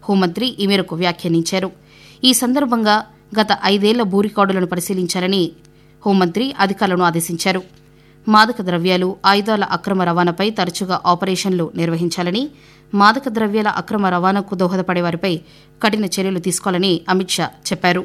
హోంమంత్రి ఈ మేరకు వ్యాఖ్యానించారు ఈ సందర్భంగా గత ఐదేళ్ల భూ రికార్డులను పరిశీలించాలని హోంమంత్రి అధికారులను ఆదేశించారు మాదక ద్రవ్యాలు ఆయుధాల అక్రమ రవాణాపై తరచుగా ఆపరేషన్లు నిర్వహించాలని మాదక ద్రవ్యాల అక్రమ రవాణాకు దోహదపడే వారిపై కఠిన చర్యలు తీసుకోవాలని అమిత్ షా చెప్పారు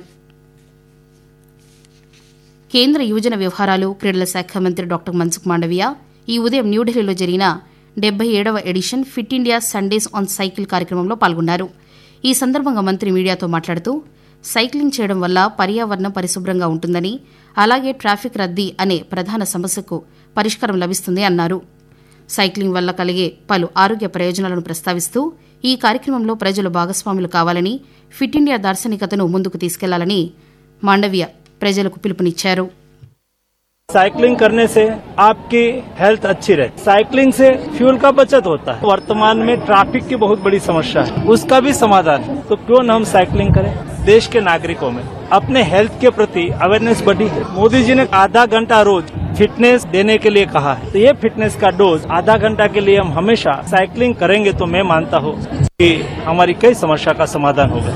కేంద్ర యువజన వ్యవహారాలు క్రీడల శాఖ మంత్రి డాక్టర్ మన్సుఖ్ మాండవియా ఈ ఉదయం న్యూఢిల్లీలో జరిగిన డెబ్బై ఏడవ edition fit India Sundays on cycle కార్యక్రమంలో పాల్గొన్నారు ఈ సందర్భంగా మంత్రి మీడియాతో మాట్లాడుతూ సైక్లింగ్ చేయడం వల్ల పర్యావరణం పరిశుభ్రంగా ఉంటుందని అలాగే ట్రాఫిక్ రద్దీ అనే ప్రధాన సమస్యకు పరిష్కారం లభిస్తుంది అన్నారు సైక్లింగ్ వల్ల కలిగే పలు ఆరోగ్య ప్రయోజనాలను ప్రస్తావిస్తూ ఈ కార్యక్రమంలో ప్రజలు భాగస్వాములు కావాలని ఫిట్ ఇండియా దార్శనికతను ముందుకు తీసుకెళ్లాలని మాండవ్య ప్రజలకు పిలుపునిచ్చారు साइकिलिंग करने से आपकी हेल्थ अच्छी रहती साइकिलिंग से फ्यूल का बचत होता है वर्तमान में ट्रैफिक की बहुत बड़ी समस्या है उसका भी समाधान है तो क्यों न हम साइकिलिंग करें देश के नागरिकों में अपने हेल्थ के प्रति अवेयरनेस बढ़ी है मोदी जी ने आधा घंटा रोज फिटनेस देने के लिए कहा है तो ये फिटनेस का डोज आधा घंटा के लिए हम हमेशा साइकिलिंग करेंगे तो मैं मानता हूँ कि हमारी कई समस्या का समाधान होगा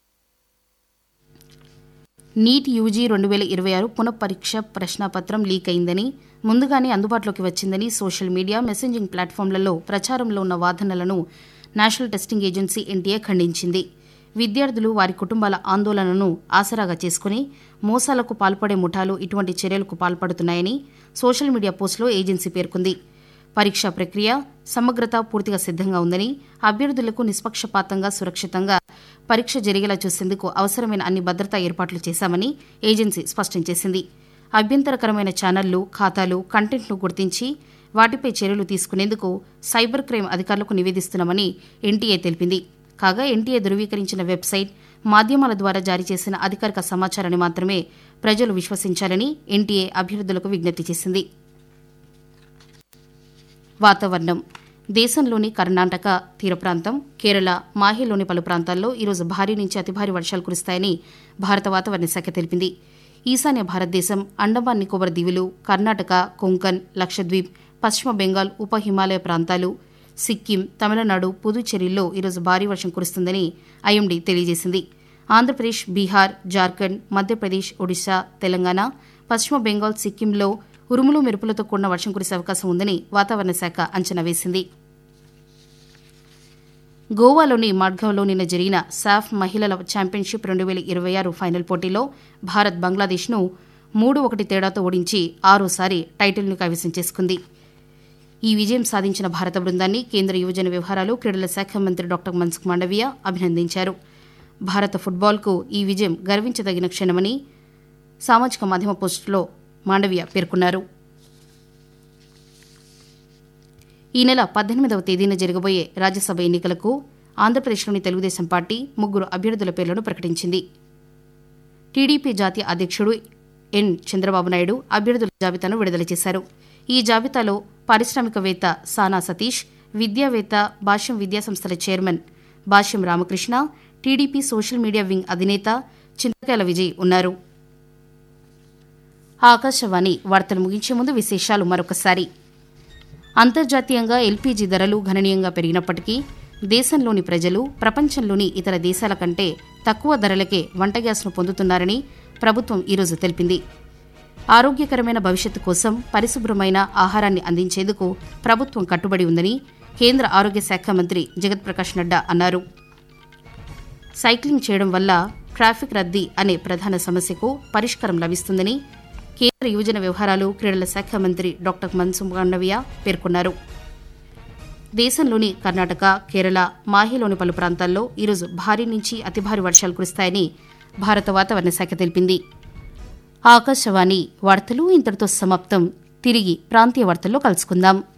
నీట్ యూజీ రెండు వేల ఇరవై ఆరు పునఃపరీక్ష ప్రశ్నాపత్రం లీక్ అయిందని ముందుగానే అందుబాటులోకి వచ్చిందని సోషల్ మీడియా మెసెంజింగ్ ప్లాట్ఫామ్లలో ప్రచారంలో ఉన్న వాదనలను నేషనల్ టెస్టింగ్ ఏజెన్సీ ఎన్టీఏ ఖండించింది విద్యార్థులు వారి కుటుంబాల ఆందోళనను ఆసరాగా చేసుకుని మోసాలకు పాల్పడే ముఠాలు ఇటువంటి చర్యలకు పాల్పడుతున్నాయని సోషల్ మీడియా పోస్టులో ఏజెన్సీ పేర్కొంది పరీక్షా ప్రక్రియ సమగ్రత పూర్తిగా సిద్దంగా ఉందని అభ్యర్థులకు నిష్పక్షపాతంగా సురక్షితంగా పరీక్ష జరిగేలా చూసేందుకు అవసరమైన అన్ని భద్రతా ఏర్పాట్లు చేశామని ఏజెన్సీ స్పష్టం చేసింది అభ్యంతరకరమైన ఛానళ్లు ఖాతాలు కంటెంట్ను గుర్తించి వాటిపై చర్యలు తీసుకునేందుకు సైబర్ క్రైమ్ అధికారులకు నివేదిస్తున్నామని ఎన్టీఏ తెలిపింది కాగా ఎన్టీఏ ధృవీకరించిన వెబ్సైట్ మాధ్యమాల ద్వారా జారీ చేసిన అధికారిక సమాచారాన్ని మాత్రమే ప్రజలు విశ్వసించాలని ఎన్టీఏ అభ్యర్థులకు విజ్ఞప్తి చేసింది వాతావరణం దేశంలోని కర్ణాటక తీర ప్రాంతం కేరళ మాహేలోని పలు ప్రాంతాల్లో ఈరోజు భారీ నుంచి అతి భారీ వర్షాలు కురుస్తాయని భారత వాతావరణ శాఖ తెలిపింది ఈశాన్య భారతదేశం అండమాన్ నికోబార్ దీవులు కర్ణాటక కొంకన్ లక్షద్వీప్ పశ్చిమ బెంగాల్ ఉప హిమాలయ ప్రాంతాలు సిక్కిం తమిళనాడు పుదుచ్చేరిల్లో ఈరోజు భారీ వర్షం కురుస్తుందని ఐఎండీ తెలియజేసింది ఆంధ్రప్రదేశ్ బీహార్ జార్ఖండ్ మధ్యప్రదేశ్ ఒడిశా తెలంగాణ పశ్చిమ బెంగాల్ సిక్కింలో ఉరుములు మెరుపులతో కూడిన వర్షం కురిసే అవకాశం ఉందని వాతావరణ శాఖ అంచనా వేసింది గోవాలోని మడ్గావ్లో నిన్న జరిగిన సాఫ్ మహిళల ఛాంపియన్షిప్ రెండు వేల ఇరవై ఆరు ఫైనల్ పోటీలో భారత్ బంగ్లాదేశ్ను మూడు ఒకటి తేడాతో ఓడించి ఆరోసారి టైటిల్ను కైవసం చేసుకుంది ఈ విజయం సాధించిన భారత బృందాన్ని కేంద్ర యువజన వ్యవహారాలు క్రీడల శాఖ మంత్రి డాక్టర్ మన్సుఖ్ మాండవియా అభినందించారు భారత ఫుట్బాల్కు ఈ విజయం గర్వించదగిన క్షణమని సామాజిక మాధ్యమ పోస్టులో మాండవియా పేర్కొన్నారు ఈ నెల పద్దెనిమిదవ తేదీన జరగబోయే రాజ్యసభ ఎన్నికలకు ఆంధ్రప్రదేశ్లోని తెలుగుదేశం పార్టీ ముగ్గురు అభ్యర్థుల పేర్లను ప్రకటించింది టీడీపీ జాతీయ అధ్యక్షుడు ఎన్ చంద్రబాబు నాయుడు అభ్యర్థుల జాబితాను విడుదల చేశారు ఈ జాబితాలో పారిశ్రామికవేత్త సానా సతీష్ విద్యావేత్త భాష్యం విద్యాసంస్థల chairman Bhashyam Ramakrishna TDP social media wing అధినేత చింతకాయల విజయ్ ఉన్నారు ఆకాశవాణి వార్తలు ముగించే ముందు విశేషాలు మరొకసారి అంతర్జాతీయంగా ఎల్పీజీ ధరలు గణనీయంగా పెరిగినప్పటికీ దేశంలోని ప్రజలు ప్రపంచంలోని ఇతర దేశాల కంటే తక్కువ ధరలకే వంట గ్యాస్ను పొందుతున్నారని ప్రభుత్వం ఈరోజు తెలిపింది ఆరోగ్యకరమైన భవిష్యత్తు కోసం పరిశుభ్రమైన ఆహారాన్ని అందించేందుకు ప్రభుత్వం కట్టుబడి ఉందని కేంద్ర ఆరోగ్య శాఖ మంత్రి జగత్ ప్రకాష్ నడ్డా అన్నారు సైక్లింగ్ చేయడం వల్ల ట్రాఫిక్ రద్దీ అనే ప్రధాన సమస్యకు పరిష్కారం లభిస్తుందని కేంద్ర యువజన వ్యవహారాలు క్రీడల శాఖ మంత్రి డాక్టర్ మన్సుఖ్ మాండవియా పేర్కొన్నారు దేశంలోని కర్ణాటక కేరళ మాహేలోని పలు ప్రాంతాల్లో ఈరోజు భారీ నుంచి అతి భారీ వర్షాలు కురుస్తాయని భారత వాతావరణ శాఖ తెలిపింది ఆకాశవాణి వార్తలు ఇంతటితో సమాప్తం తిరిగి ప్రాంతీయ వార్తల్లో కలుసుకుందాం